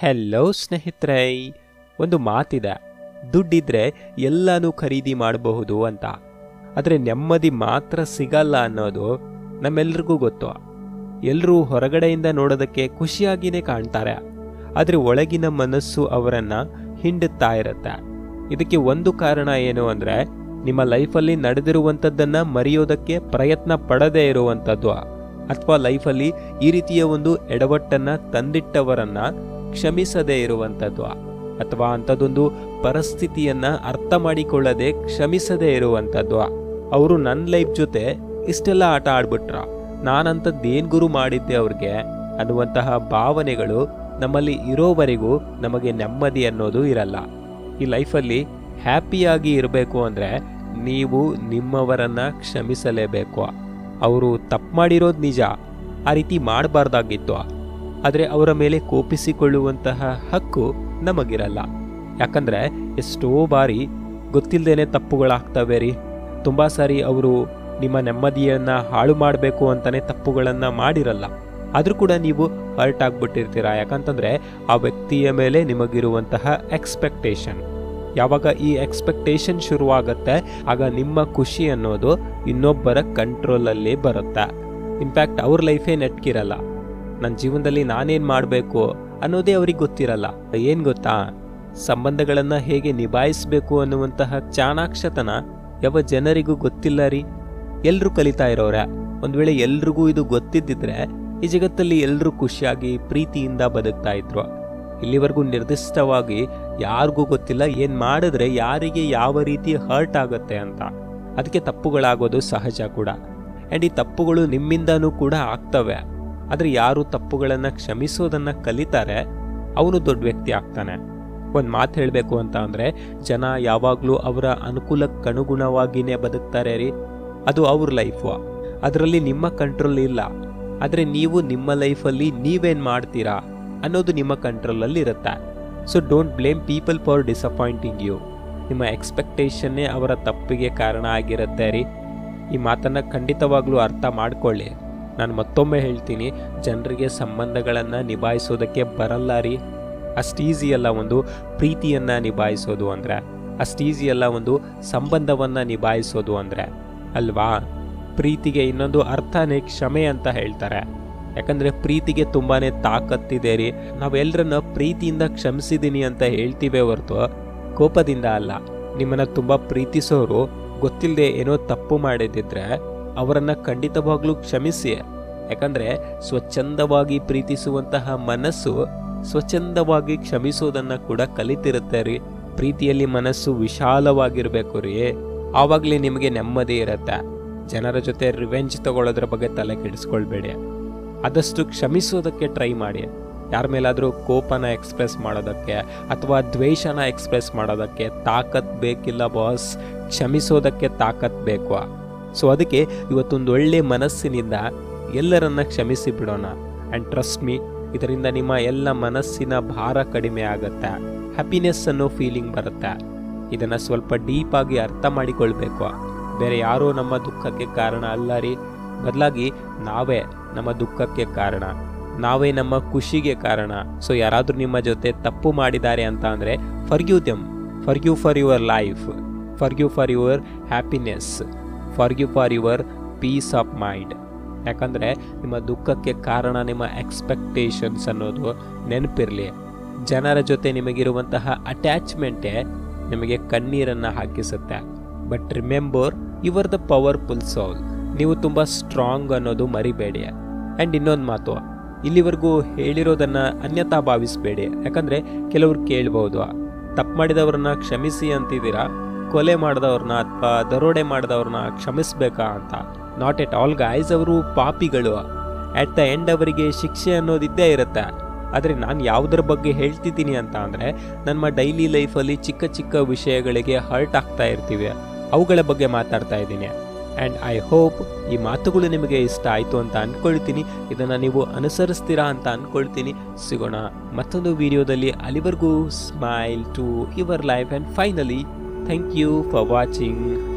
hello ಸ್ನೇಹಿತರೆ ಒಂದು ಮಾತಿದೆ ದುಡ್ಡಿದ್ರೆ ಎಲ್ಲನೂ ಖರೀದಿ ಮಾಡಬಹುದು ಅಂತ ಆದರೆ ನೆಮ್ಮದಿ ಮಾತ್ರ ಸಿಗಲ್ಲ ಅನ್ನೋದು ನಮ್ಮೆಲ್ರಿಗೂ ಗೊತ್ತು ಎಲ್ಲರೂ ಹೊರಗಡೆಯಿಂದ ನೋಡೋದಕ್ಕೆ ಖುಷಿಯಾಗಿಯೇ ಕಾಣ್ತಾರೆ ಆದರೆ ಒಳಗಿನ ಮನಸ್ಸು ಅವರನ್ನ ಹಿಂಡುತ್ತಾ ಇರುತ್ತೆ ಇದಕ್ಕೆ ಒಂದು ಕಾರಣ ಏನು ಅಂದರೆ ನಿಮ್ಮ ಲೈಫಲ್ಲಿ ನಡೆದಿರುವಂಥದ್ದನ್ನು ಮರೆಯೋದಕ್ಕೆ ಪ್ರಯತ್ನ ಪಡದೇ ಇರುವಂಥದ್ದು ಅಥವಾ ಲೈಫಲ್ಲಿ ಈ ರೀತಿಯ ಒಂದು ಎಡವಟ್ಟನ್ನು ತಂದಿಟ್ಟವರನ್ನ ಕ್ಷಮಿಸದೇ ಇರುವಂಥದ್ದು ಅಥವಾ ಅಂಥದ್ದೊಂದು ಪರಿಸ್ಥಿತಿಯನ್ನ ಅರ್ಥ ಮಾಡಿಕೊಳ್ಳದೆ ಕ್ಷಮಿಸದೇ ಇರುವಂಥದ್ದು ಅವರು ನನ್ನ ಲೈಫ್ ಜೊತೆ ಇಷ್ಟೆಲ್ಲ ಆಟ ಆಡ್ಬಿಟ್ರ ನಾನಂಥದ್ದೇನು ಗುರು ಮಾಡಿದ್ದೆ ಅವ್ರಿಗೆ ಅನ್ನುವಂತಹ ಭಾವನೆಗಳು ನಮ್ಮಲ್ಲಿ ಇರೋವರೆಗೂ ನಮಗೆ ನೆಮ್ಮದಿ ಅನ್ನೋದು ಇರಲ್ಲ ಈ ಲೈಫಲ್ಲಿ ಹ್ಯಾಪಿಯಾಗಿ ಇರಬೇಕು ಅಂದರೆ ನೀವು ನಿಮ್ಮವರನ್ನ ಕ್ಷಮಿಸಲೇಬೇಕು ಅವರು ತಪ್ಪು ಮಾಡಿರೋದು ನಿಜ ಆ ರೀತಿ ಮಾಡಬಾರ್ದಾಗಿತ್ತು ಆದರೆ ಅವರ ಮೇಲೆ ಕೋಪಿಸಿಕೊಳ್ಳುವಂತಹ ಹಕ್ಕು ನಮಗಿರಲ್ಲ ಯಾಕಂದರೆ ಎಷ್ಟೋ ಬಾರಿ ಗೊತ್ತಿಲ್ಲದೇನೆ ತಪ್ಪುಗಳಾಗ್ತವೆ ರೀ ತುಂಬ ಸಾರಿ ಅವರು ನಿಮ್ಮ ನೆಮ್ಮದಿಯನ್ನು ಹಾಳು ಮಾಡಬೇಕು ಅಂತಲೇ ತಪ್ಪುಗಳನ್ನು ಮಾಡಿರಲ್ಲ ಆದರೂ ಕೂಡ ನೀವು ಹರ್ಟ್ ಆಗಿಬಿಟ್ಟಿರ್ತೀರ ಯಾಕಂತಂದರೆ ಆ ವ್ಯಕ್ತಿಯ ಮೇಲೆ ನಿಮಗಿರುವಂತಹ ಎಕ್ಸ್ಪೆಕ್ಟೇಷನ್ ಯಾವಾಗ ಈ ಎಕ್ಸ್ಪೆಕ್ಟೇಷನ್ ಶುರುವಾಗುತ್ತೆ ಆಗ ನಿಮ್ಮ ಖುಷಿ ಅನ್ನೋದು ಇನ್ನೊಬ್ಬರ ಕಂಟ್ರೋಲಲ್ಲಿ ಬರುತ್ತೆ ಇನ್ಫ್ಯಾಕ್ಟ್ ಅವ್ರ ಲೈಫೇ ನೆಟ್ಕಿರಲ್ಲ ನನ್ನ ಜೀವನದಲ್ಲಿ ನಾನೇನು ಮಾಡಬೇಕು ಅನ್ನೋದೇ ಅವ್ರಿಗೆ ಗೊತ್ತಿರಲ್ಲ ಏನು ಗೊತ್ತಾ ಸಂಬಂಧಗಳನ್ನು ಹೇಗೆ ನಿಭಾಯಿಸಬೇಕು ಅನ್ನುವಂತಹ ಚಾಣಾಕ್ಷತನ ಯಾವ ಜನರಿಗೂ ಗೊತ್ತಿಲ್ಲ ರೀ ಎಲ್ಲರೂ ಕಲಿತಾ ಇರೋರೆ ಒಂದು ವೇಳೆ ಎಲ್ರಿಗೂ ಇದು ಗೊತ್ತಿದ್ದಿದ್ರೆ ಈ ಜಗತ್ತಲ್ಲಿ ಎಲ್ಲರೂ ಖುಷಿಯಾಗಿ ಪ್ರೀತಿಯಿಂದ ಬದುಕ್ತಾ ಇದ್ರು ಇಲ್ಲಿವರೆಗೂ ನಿರ್ದಿಷ್ಟವಾಗಿ ಯಾರಿಗೂ ಗೊತ್ತಿಲ್ಲ ಏನು ಮಾಡಿದ್ರೆ ಯಾರಿಗೆ ಯಾವ ರೀತಿ ಹರ್ಟ್ ಆಗುತ್ತೆ ಅಂತ ಅದಕ್ಕೆ ತಪ್ಪುಗಳಾಗೋದು ಸಹಜ ಕೂಡ ಆ್ಯಂಡ್ ಈ ತಪ್ಪುಗಳು ನಿಮ್ಮಿಂದನೂ ಕೂಡ ಆಗ್ತವೆ ಆದರೆ ಯಾರು ತಪ್ಪುಗಳನ್ನು ಕ್ಷಮಿಸೋದನ್ನು ಕಲಿತಾರೆ ಅವನು ದೊಡ್ಡ ವ್ಯಕ್ತಿ ಆಗ್ತಾನೆ ಒಂದು ಮಾತು ಹೇಳಬೇಕು ಅಂತ ಅಂದರೆ ಜನ ಯಾವಾಗಲೂ ಅವರ ಅನುಕೂಲಕ್ಕನುಗುಣವಾಗಿಯೇ ಬದುಕ್ತಾರೆ ರೀ ಅದು ಅವ್ರ ಲೈಫು ಅದರಲ್ಲಿ ನಿಮ್ಮ ಕಂಟ್ರೋಲ್ ಇಲ್ಲ ಆದರೆ ನೀವು ನಿಮ್ಮ ಲೈಫಲ್ಲಿ ನೀವೇನು ಮಾಡ್ತೀರಾ ಅನ್ನೋದು ನಿಮ್ಮ ಕಂಟ್ರೋಲಲ್ಲಿ ಇರುತ್ತೆ so don't blame people for disappointing you ನಿಮ್ಮ ಎಕ್ಸ್ಪೆಕ್ಟೇಷನ್ನೇ ಅವರ ತಪ್ಪಿಗೆ ಕಾರಣ ಆಗಿರುತ್ತೆ ರೀ ಈ ಮಾತನ್ನು ಖಂಡಿತವಾಗ್ಲೂ ಅರ್ಥ ಮಾಡ್ಕೊಳ್ಳಿ ನಾನು ಮತ್ತೊಮ್ಮೆ ಹೇಳ್ತೀನಿ ಜನರಿಗೆ ಸಂಬಂಧಗಳನ್ನು ನಿಭಾಯಿಸೋದಕ್ಕೆ ಬರಲ್ಲ ರೀ ಅಷ್ಟು ಈಸಿ ಅಲ್ಲ ಒಂದು ಪ್ರೀತಿಯನ್ನು ನಿಭಾಯಿಸೋದು ಅಂದರೆ ಅಷ್ಟು ಈಸಿ ಅಲ್ಲ ಒಂದು ಸಂಬಂಧವನ್ನು ನಿಭಾಯಿಸೋದು ಅಂದರೆ ಅಲ್ವಾ ಪ್ರೀತಿಗೆ ಇನ್ನೊಂದು ಅರ್ಥನೇ ಕ್ಷಮೆ ಅಂತ ಹೇಳ್ತಾರೆ ಯಾಕಂದರೆ ಪ್ರೀತಿಗೆ ತುಂಬಾ ತಾಕತ್ತಿದೆ ರೀ ನಾವೆಲ್ಲರನ್ನ ಪ್ರೀತಿಯಿಂದ ಕ್ಷಮಿಸಿದ್ದೀನಿ ಅಂತ ಹೇಳ್ತೀವೇ ಹೊರತು ಕೋಪದಿಂದ ಅಲ್ಲ ನಿಮ್ಮನ್ನು ತುಂಬ ಪ್ರೀತಿಸೋರು ಗೊತ್ತಿಲ್ಲದೆ ಏನೋ ತಪ್ಪು ಮಾಡಿದ್ದಿದ್ರೆ ಅವರನ್ನ ಖಂಡಿತವಾಗ್ಲೂ ಕ್ಷಮಿಸಿ ಯಾಕಂದರೆ ಸ್ವಚ್ಛಂದವಾಗಿ ಪ್ರೀತಿಸುವಂತಹ ಮನಸ್ಸು ಸ್ವಚ್ಛಂದವಾಗಿ ಕ್ಷಮಿಸೋದನ್ನ ಕೂಡ ಕಲಿತಿರುತ್ತೆ ರೀ ಪ್ರೀತಿಯಲ್ಲಿ ಮನಸ್ಸು ವಿಶಾಲವಾಗಿರಬೇಕು ರೀ ಆವಾಗಲೇ ನಿಮಗೆ ನೆಮ್ಮದಿ ಇರುತ್ತೆ ಜನರ ಜೊತೆ ರಿವೆಂಜ್ ತಗೊಳ್ಳೋದ್ರ ಬಗ್ಗೆ ತಲೆ ಕೆಡಿಸ್ಕೊಳ್ಬೇಡಿ ಆದಷ್ಟು ಕ್ಷಮಿಸೋದಕ್ಕೆ ಟ್ರೈ ಮಾಡಿ ಯಾರ ಮೇಲಾದರೂ ಕೋಪನ ಎಕ್ಸ್ಪ್ರೆಸ್ ಮಾಡೋದಕ್ಕೆ ಅಥವಾ ದ್ವೇಷನ ಎಕ್ಸ್ಪ್ರೆಸ್ ಮಾಡೋದಕ್ಕೆ ತಾಕತ್ ಬೇಕಿಲ್ಲ ಬಾಸ್ ಕ್ಷಮಿಸೋದಕ್ಕೆ ತಾಕತ್ ಬೇಕು ಸೊ ಅದಕ್ಕೆ ಇವತ್ತೊಂದು ಒಳ್ಳೆ ಮನಸ್ಸಿನಿಂದ ಎಲ್ಲರನ್ನ ಕ್ಷಮಿಸಿ ಬಿಡೋಣ ಆ್ಯಂಡ್ ಟ್ರಸ್ಟ್ ಮೀ ಇದರಿಂದ ನಿಮ್ಮ ಎಲ್ಲ ಮನಸ್ಸಿನ ಭಾರ ಕಡಿಮೆ ಆಗುತ್ತೆ ಹ್ಯಾಪಿನೆಸ್ ಅನ್ನೋ ಫೀಲಿಂಗ್ ಬರುತ್ತೆ ಇದನ್ನು ಸ್ವಲ್ಪ ಡೀಪಾಗಿ ಅರ್ಥ ಮಾಡಿಕೊಳ್ಬೇಕು ಬೇರೆ ಯಾರೋ ನಮ್ಮ ದುಃಖಕ್ಕೆ ಕಾರಣ ಅಲ್ಲ ರೀ ಬದಲಾಗಿ ನಾವೇ ನಮ್ಮ ದುಃಖಕ್ಕೆ ಕಾರಣ ನಾವೇ ನಮ್ಮ ಖುಷಿಗೆ ಕಾರಣ ಸೊ ಯಾರಾದರೂ ನಿಮ್ಮ ಜೊತೆ ತಪ್ಪು ಮಾಡಿದ್ದಾರೆ ಅಂತ ಅಂದರೆ forgive them forgive for your life forgive for your happiness forgive for your peace of mind ಯಾಕಂದರೆ ನಿಮ್ಮ ದುಃಖಕ್ಕೆ ಕಾರಣ ನಿಮ್ಮ ಎಕ್ಸ್ಪೆಕ್ಟೇಷನ್ಸ್ ಅನ್ನೋದು ನೆನಪಿರಲಿ ಜನರ ಜೊತೆ ನಿಮಗಿರುವಂತಹ ಅಟ್ಯಾಚ್ಮೆಂಟೇ ನಿಮಗೆ ಕಣ್ಣೀರನ್ನು ಹಾಕಿಸುತ್ತೆ but remember your the powerful soul ನೀವು ತುಂಬ ಸ್ಟ್ರಾಂಗ್ ಅನ್ನೋದು ಮರಿಬೇಡಿ ಆ್ಯಂಡ್ ಇನ್ನೊಂದು ಮಾತು ಇಲ್ಲಿವರೆಗೂ ಹೇಳಿರೋದನ್ನು ಅನ್ಯತಾ ಭಾವಿಸಬೇಡಿ ಯಾಕಂದರೆ ಕೆಲವ್ರು ಕೇಳ್ಬೋದು ತಪ್ಪು ಮಾಡಿದವ್ರನ್ನ ಕ್ಷಮಿಸಿ ಅಂತಿದ್ದೀರಾ ಕೊಲೆ ಮಾಡಿದವ್ರನ್ನ ಅಥವಾ ದರೋಡೆ ಮಾಡಿದವ್ರನ್ನ ಕ್ಷಮಿಸ್ಬೇಕಾ ಅಂತ ನಾಟ್ ಎಟ್ ಆಲ್ ಗಾಯ್ಸ್ ಅವರು ಪಾಪಿಗಳು ಆಟ್ ದ ಎಂಡ್ ಅವರಿಗೆ ಶಿಕ್ಷೆ ಅನ್ನೋದಿದ್ದೇ ಇರುತ್ತೆ ಆದರೆ ನಾನು ಯಾವುದರ ಬಗ್ಗೆ ಹೇಳ್ತಿದ್ದೀನಿ ಅಂತ ಅಂದರೆ ನಮ್ಮ ಡೈಲಿ ಲೈಫಲ್ಲಿ ಚಿಕ್ಕ ಚಿಕ್ಕ ವಿಷಯಗಳಿಗೆ ಹರ್ಟ್ ಆಗ್ತಾ ಇರ್ತೀವಿ ಅವುಗಳ ಬಗ್ಗೆ ಮಾತಾಡ್ತಾ ಇದ್ದೀನಿ ಆ್ಯಂಡ್ ಐ ಹೋಪ್ ಈ ಮಾತುಗಳು ನಿಮಗೆ ಇಷ್ಟ ಆಯಿತು ಅಂತ ಅಂದ್ಕೊಳ್ತೀನಿ ಇದನ್ನು ನೀವು ಅನುಸರಿಸ್ತೀರಾ ಅಂತ ಅಂದ್ಕೊಳ್ತೀನಿ ಸಿಗೋಣ ಮತ್ತೊಂದು ವಿಡಿಯೋದಲ್ಲಿ ಅಲ್ಲಿವರೆಗೂ smile to your life and finally thank you for watching